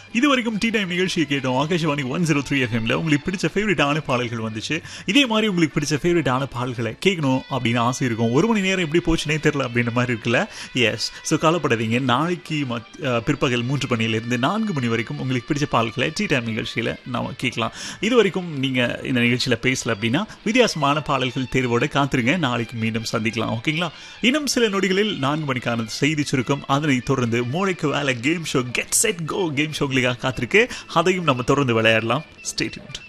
இது வரைக்கும் tea time நிகழ்ச்சியை கேட்டோம் ஆகாஷவாணி ஒன் ஜீரோ த்ரீ எஃப்எம்ல உங்களுக்கு பிடிச்ச ஃபேவரட்டான பாடல்கள் வந்துச்சு இதே மாதிரி உங்களுக்கு பிடிச்ச ஃபேவரட்டான பாடல்களை கேட்கணும் அப்படின்னு ஆசை இருக்கும் ஒரு மணி நேரம் எப்படி போச்சுனே தெரியல அப்படின்ற மாதிரி இருக்குல்ல எஸ் ஸோ கவலைப்படாதீங்க நாளைக்கு மத் அஹ், பிற்பகல் மூன்று மணியிலிருந்து நான்கு மணி வரைக்கும் உங்களுக்கு பிடிச்ச பாடல்களை டீ டைம் நிகழ்ச்சியில் நாம கேட்கலாம் இது வரைக்கும் நீங்கள் இந்த நிகழ்ச்சியில் பேசல அப்படின்னா வித்தியாசமான பாடல்கள் தேர்வோட காத்துருங்க நாளைக்கு மீண்டும் சந்திக்கலாம் ஓகேங்களா இன்னும் சில நொடிகளில் நான்கு மணிக்கான செய்தி சுருக்கம் அதனை தொடர்ந்து மூளைக்கு வேலை game show get set go game ஷோங்களுக்காக காத்திருக்கு அதையும் நம்ம தொடர்ந்து விளையாடலாம் ஸ்டேட்மெண்ட்